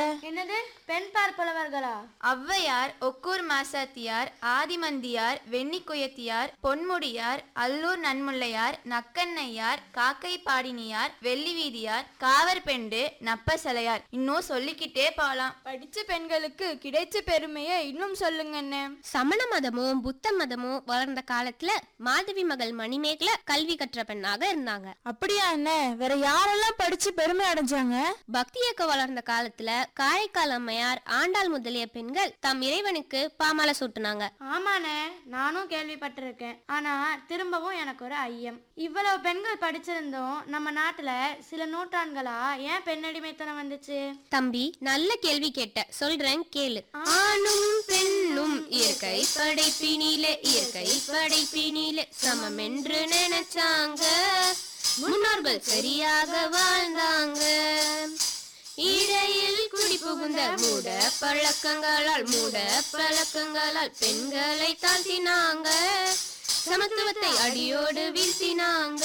என்னது பெண் பார்ப்பளவர்களா ஔவையார் ஒக்கூர் மாசாத்தியார் ஆதிமந்தியார் வெண்ணிக்குயத்தியார் பொன்முடியார் அல்லூர் நன்முல்லையார் நக்கண்ணையார் காக்கை பாடினியார் வெள்ளி வீதியார் காவற்பெண்டு நப்பசலையார் இன்னும் சொல்லிக்கிட்டே போலாம் படிச்ச பெண்களுக்கு கிடைச்ச பெருமையை இன்னும் சொல்லுங்க அண்ணே சமண மதமும் புத்த மதமும் வளர்ந்த காலத்துல மாதவி மகள் மணிமேகலை கல்வி கற்ற பெண்ணாக இருந்தாங்க அப்படியா என்ன வேற யாரெல்லாம் படிச்சு பெருமை அடைஞ்சாங்க பக்தி இயக்கம் வளர்ந்த காலத்துல காரைக்கால் அம்மையார் ஆண்டாள் முதலிய பெண்கள் தம் இறைவனுக்கு பாமாலை சூட்டுனாங்க ஆமாண்ணே நானும் கேள்விப்பட்டிருக்கேன் ஆனா திரும்பவும் எனக்கு ஒரு ஐயம் இவ்வளவு பெண்கள் படிச்சிருந்தோம் நம்ம நாட்டுல சில நூற்றாண்டுகளா ஏன் பெண்ணடிமைத்தனம் வந்துச்சு தம்பி நல்ல கேள்வி கேட்ட சொல்றேன் கேளு ஆணும் பெண்ணும் இயற்கை படைப்பினிலே இயற்கை படைப்பினிலே சமம் என்று நினைச்சாங்க முன்னோர்கள் சரியாக வாழ்ந்தாங்க இடையில் குடி புகுந்த மூட பழக்கங்களால் மூட பழக்கங்களால் பெண்களை தாழ்த்தினாங்க சமத்துவத்தை அடியோடு வீழ்த்தினாங்க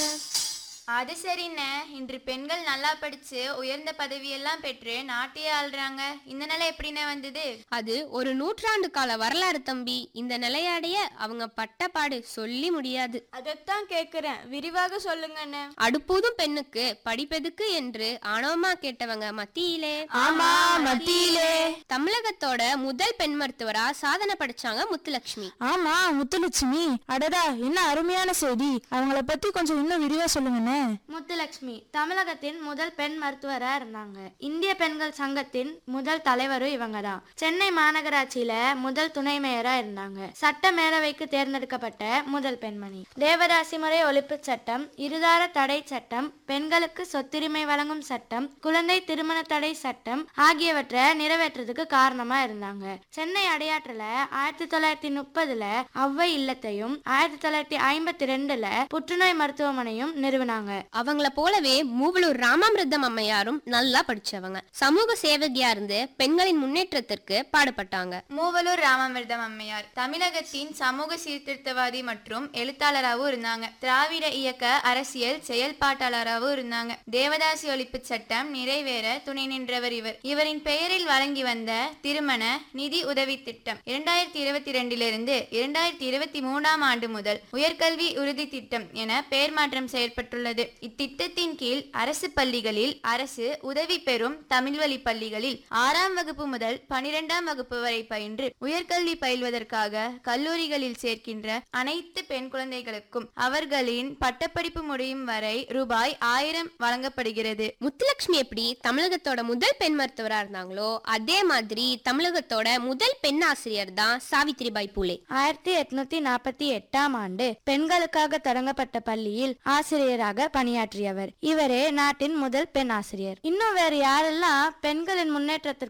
அது சரிண்ணே இன்று பெண்கள் நல்லா படிச்சு உயர்ந்த பதவியெல்லாம் பெற்று நாட்டையே ஆள்றாங்க இந்த நிலை எப்படிண்ணே வந்தது அது ஒரு நூற்றாண்டு கால வரலாறு தம்பி இந்த நிலையடைய அவங்க பட்ட பாடு சொல்லி முடியாது அதைத்தான் கேக்குறேன் விரிவாக சொல்லுங்க அண்ணே அடுப்பூதும் பெண்ணுக்கு படிப்பெதுக்கு என்று ஆணவமா கேட்டவங்க மத்தியிலே ஆமா மத்தியிலே தமிழகத்தோட முதல் பெண் மருத்துவரா சாதனை படிச்சாங்க முத்துலட்சுமி ஆமா முத்துலட்சுமி அடடா என்ன அருமையான செய்தி அவங்கள பத்தி கொஞ்சம் இன்னும் விரிவா சொல்லுங்கண்ணே முத்துலட்சுமி தமிழகத்தின் முதல் பெண் மருத்துவரா இருந்தாங்க இந்திய பெண்கள் சங்கத்தின் முதல் தலைவரும் இவங்க தான் சென்னை மாநகராட்சியில முதல் துணை மேயரா இருந்தாங்க சட்ட மேலவைக்கு தேர்ந்தெடுக்கப்பட்ட முதல் பெண்மணி தேவதாசி முறை ஒழிப்பு சட்டம் இருதார தடை சட்டம் பெண்களுக்கு சொத்துரிமை வழங்கும் சட்டம் குழந்தை திருமண தடை சட்டம் ஆகியவற்றை நிறைவேற்றதுக்கு காரணமா இருந்தாங்க சென்னை அடையாற்றுல ஆயிரத்தி தொள்ளாயிரத்தி முப்பதுல ஔவை இல்லத்தையும் ஆயிரத்தி தொள்ளாயிரத்தி ஐம்பத்தி ரெண்டுல புற்றுநோய் மருத்துவமனையும் நிறுவினாங்க அவங்கள போலவே மூவலூர் ராமாமிர்தம் அம்மையாரும் நல்லா படிச்சவங்க சமூக சேவகியா இருந்து பெண்களின் முன்னேற்றத்திற்கு பாடுபட்டாங்க மூவலூர் ராமாமிர்தம் அம்மையார் தமிழகத்தின் சமூக சீர்திருத்தவாதி மற்றும் எழுத்தாளராகவும் இருந்தாங்க திராவிட இயக்க அரசியல் செயல்பாட்டாளராகவும் இருந்தாங்க தேவதாசி ஒழிப்பு சட்டம் நிறைவேற துணை நின்றவர் இவர் இவரின் பெயரில் வழங்கி வந்த திருமண நிதி உதவி திட்டம் இரண்டாயிரத்தி இருபத்தி ரெண்டிலிருந்து இரண்டாயிரத்தி இருபத்தி மூணாம் ஆண்டு முதல் உயர்கல்வி உறுதி திட்டம் என பெயர் மாற்றம் செயற்பட்டுள்ளது இத்திட்டத்தின் கீழ் அரசு பள்ளிகளில் அரசு உதவி பெறும் தமிழ் வழி பள்ளிகளில் ஆறாம் வகுப்பு முதல் பனிரெண்டாம் வகுப்பு வரை பயின்று உயர்கல்வி பயில்வதற்காக கல்லூரிகளில் சேர்க்கின்ற அனைத்து பெண் குழந்தைகளுக்கும் அவர்களின் பட்டப்படிப்பு முடியும் வரை ரூபாய் ஆயிரம் வழங்கப்படுகிறது முத்துலட்சுமி எப்படி தமிழகத்தோட முதல் பெண் மருத்துவரா இருந்தாங்களோ அதே மாதிரி தமிழகத்தோட முதல் பெண் ஆசிரியர் தான் சாவித்திரிபாய் பூலே ஆயிரத்தி எட்நூத்தி நாற்பத்தி எட்டாம் ஆண்டு பெண்களுக்காக தொடங்கப்பட்ட பள்ளியில் ஆசிரியராக பணியாற்றியவர் இவரே நாட்டின் முதல் பெண் ஆசிரியர் இன்னும் வேற யாரெல்லாம் பெண்களின் முன்னேற்றத்திற்கு